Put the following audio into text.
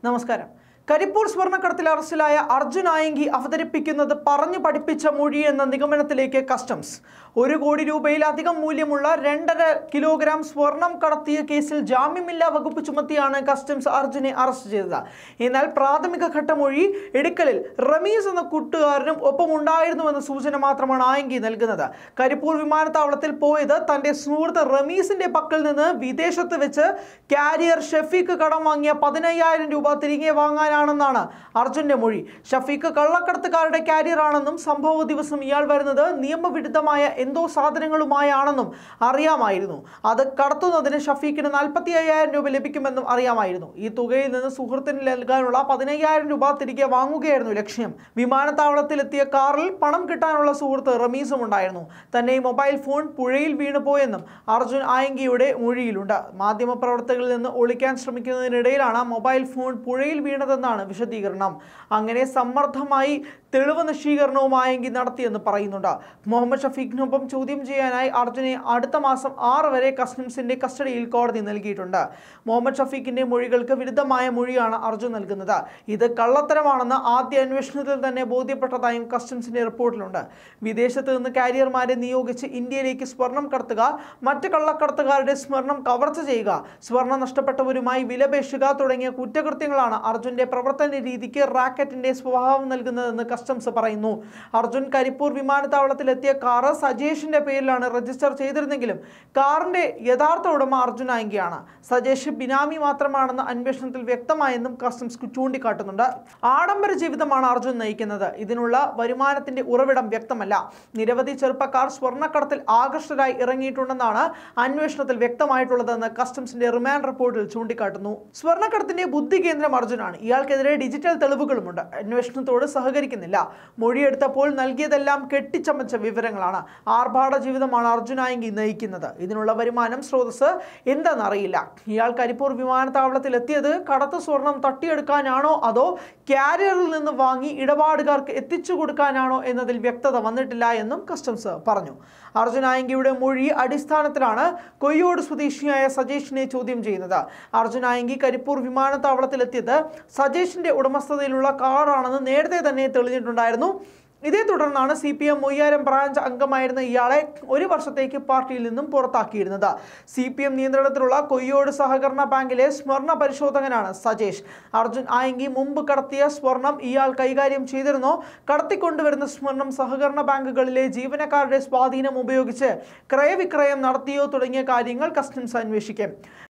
നമസ്കാരം കരിപ്പൂർ സ്വർണ്ണക്കടത്തിൽ അറസ്റ്റിലായ അർജുൻ ആയങ്കി അവതരിപ്പിക്കുന്നത് പറഞ്ഞു പഠിപ്പിച്ച മൊഴി എന്ന നിഗമനത്തിലേക്ക് കസ്റ്റംസ് ഒരു കോടി രൂപയിലധികം മൂല്യമുള്ള രണ്ടര കിലോഗ്രാം സ്വർണം കടത്തിയ കേസിൽ ജാമ്യമില്ലാ വകുപ്പ് ചുമത്തിയാണ് കസ്റ്റംസ് അർജുനെ അറസ്റ്റ് ചെയ്തത് എന്നാൽ പ്രാഥമിക ഘട്ട മൊഴി എടുക്കലിൽ റമീസ് എന്ന കൂട്ടുകാരനും ഒപ്പമുണ്ടായിരുന്നുവെന്ന സൂചന മാത്രമാണ് ആയങ്കി നൽകുന്നത് കരിപ്പൂർ വിമാനത്താവളത്തിൽ പോയത് തന്റെ സുഹൃത്ത് റമീസിന്റെ പക്കൽ നിന്ന് വിദേശത്ത് വെച്ച് കാരിയർ ഷഫീഖ് കടം വാങ്ങിയ പതിനയ്യായിരം രൂപ തിരികെ വാങ്ങാനാണെന്നാണ് അർജുന്റെ മൊഴി ഷഫീഖ് കള്ളക്കടത്തുകാരുടെ കാരിയർ ആണെന്നും സംഭവ ദിവസം ഇയാൾ വരുന്നത് നിയമവിരുദ്ധമായ എന്തോ സാധനങ്ങളുമായാണെന്നും അറിയാമായിരുന്നു അത് കടത്തുന്നതിന് ഷഫീഖിന് നാൽപ്പത്തി അയ്യായിരം രൂപ ലഭിക്കുമെന്നും അറിയാമായിരുന്നു ഈ തുകയിൽ നിന്ന് സുഹൃത്തിന് നൽകാനുള്ള പതിനയ്യായിരം രൂപ തിരികെ വാങ്ങുകയായിരുന്നു ലക്ഷ്യം വിമാനത്താവളത്തിലെത്തിയ കാറിൽ പണം കിട്ടാനുള്ള സുഹൃത്ത് റമീസും ഉണ്ടായിരുന്നു തന്നെ ഈ മൊബൈൽ ഫോൺ പുഴയിൽ വീണുപോയെന്നും അർജുൻ ആയങ്കിയുടെ മൊഴിയിലുണ്ട് മാധ്യമപ്രവർത്തകരിൽ നിന്ന് ഒളിക്കാൻ ശ്രമിക്കുന്നതിനിടയിലാണ് മൊബൈൽ ഫോൺ പുഴയിൽ വീണതെന്നാണ് വിശദീകരണം അങ്ങനെ സമ്മർദ്ദമായി തെളിവ് നശീകരണവും ആയെങ്കി നടത്തിയെന്ന് പറയുന്നുണ്ട് മുഹമ്മദ് ഷഫീഖിനൊപ്പം ചോദ്യം ചെയ്യാനായി അർജുനെ അടുത്ത മാസം ആറ് വരെ കസ്റ്റംസിന്റെ കസ്റ്റഡിയിൽ കോടതി നൽകിയിട്ടുണ്ട് മുഹമ്മദ് ഷഫീഖിന്റെ മൊഴികൾക്ക് വിരുദ്ധമായ മൊഴിയാണ് അർജുൻ നൽകുന്നത് ഇത് കള്ളത്തരമാണെന്ന് ആദ്യ അന്വേഷണത്തിൽ തന്നെ ബോധ്യപ്പെട്ടതായും കസ്റ്റംസിന്റെ റിപ്പോർട്ടിലുണ്ട് വിദേശത്ത് നിന്ന് കാരിയർമാരെ നിയോഗിച്ച് ഇന്ത്യയിലേക്ക് സ്വർണം കടത്തുക മറ്റ് കള്ളക്കടത്തുകാരുടെ സ്വർണം കവർച്ച ചെയ്യുക സ്വർണം നഷ്ടപ്പെട്ടവരുമായി വിലപേശുക തുടങ്ങിയ കുറ്റകൃത്യങ്ങളാണ് അർജുന്റെ പ്രവർത്തന രീതിക്ക് റാക്കറ്റിന്റെ സ്വഭാവം നൽകുന്നതെന്ന് കസ്റ്റംസ് പറയുന്നു അർജുൻ കരിപ്പൂർ വിമാനത്താവളത്തിലെത്തിയ കാറ് സജേഷിന്റെ പേരിലാണ് രജിസ്റ്റർ ചെയ്തിരുന്നെങ്കിലും കാറിന്റെ യഥാർത്ഥ ഉടമ അർജുൻ ആങ്കിയാണ് സജേഷ് ബിനാമി മാത്രമാണെന്ന് അന്വേഷണത്തിൽ വ്യക്തമായെന്നും കസ്റ്റംസ് ചൂണ്ടിക്കാട്ടുന്നുണ്ട് ആഡംബര ജീവിതമാണ് അർജുൻ നയിക്കുന്നത് ഇതിനുള്ള വരുമാനത്തിന്റെ ഉറവിടം വ്യക്തമല്ല നിരവധി ചെറുപ്പക്കാർ സ്വർണ്ണക്കടത്തിൽ ആകർഷകരായി ഇറങ്ങിയിട്ടുണ്ടെന്നാണ് അന്വേഷണത്തിൽ വ്യക്തമായിട്ടുള്ളതെന്ന് കസ്റ്റംസിന്റെ റിമാൻഡ് റിപ്പോർട്ടിൽ ചൂണ്ടിക്കാട്ടുന്നു സ്വർണ്ണക്കടത്തിന്റെ ബുദ്ധി കേന്ദ്രം അർജുനാണ് ഇയാൾക്കെതിരെ ഡിജിറ്റൽ തെളിവുകളുമുണ്ട് അന്വേഷണത്തോട് സഹകരിക്കുന്നില്ല മൊഴിയെടുത്തപ്പോൾ നൽകിയതെല്ലാം കെട്ടിച്ചമച്ച വിവരങ്ങളാണ് ആർഭാട ജീവിതമാണ് അർജുനായെങ്കിൽ നയിക്കുന്നത് ഇതിനുള്ള വരുമാനം സ്രോതസ് എന്തെന്നറിയില്ല ഇയാൾ കരിപ്പൂർ വിമാനത്താവളത്തിൽ എത്തിയത് കടത്ത് സ്വർണം തട്ടിയെടുക്കാനാണോ അതോ കാരിയറിൽ നിന്ന് വാങ്ങി ഇടപാടുകാർക്ക് എത്തിച്ചു കൊടുക്കാനാണോ എന്നതിൽ വ്യക്തത വന്നിട്ടില്ല എന്നും കസ്റ്റംസ് പറഞ്ഞു അർജുനായങ്കിയുടെ മൊഴി അടിസ്ഥാനത്തിലാണ് കൊയ്യോട് സ്വദേശിയായ സജേഷിനെ ചോദ്യം ചെയ്യുന്നത് അർജുനായങ്കി കരിപ്പൂർ വിമാനത്താവളത്തിലെത്തിയത് സജേഷിന്റെ ഉടമസ്ഥതയിലുള്ള കാറാണെന്ന് നേരത്തെ തന്നെ തെളിഞ്ഞിട്ടുണ്ടായിരുന്നു ഇതേ തുടർന്നാണ് C P M Moyyaram branch അംഗമായിരുന്ന ഇയാളെ ഒരു വർഷത്തേക്ക് പാർട്ടിയിൽ നിന്നും പുറത്താക്കിയിരുന്നത് സി പി എം നിയന്ത്രണത്തിലുള്ള കൊയ്യോട് സഹകരണ ബാങ്കിലെ സ്വർണ്ണ പരിശോധകനാണ് സജേഷ് അർജുൻ ആയെങ്കി മുമ്പ് കടത്തിയ സ്വർണം ഇയാൾ കൈകാര്യം ചെയ്തിരുന്നോ കടത്തിക്കൊണ്ടുവരുന്ന സ്വർണം സഹകരണ ബാങ്കുകളിലെ ജീവനക്കാരുടെ സ്വാധീനം ഉപയോഗിച്ച് ക്രയവിക്രയം നടത്തിയോ തുടങ്ങിയ കാര്യങ്ങൾ കസ്റ്റംസ് അന്വേഷിക്കും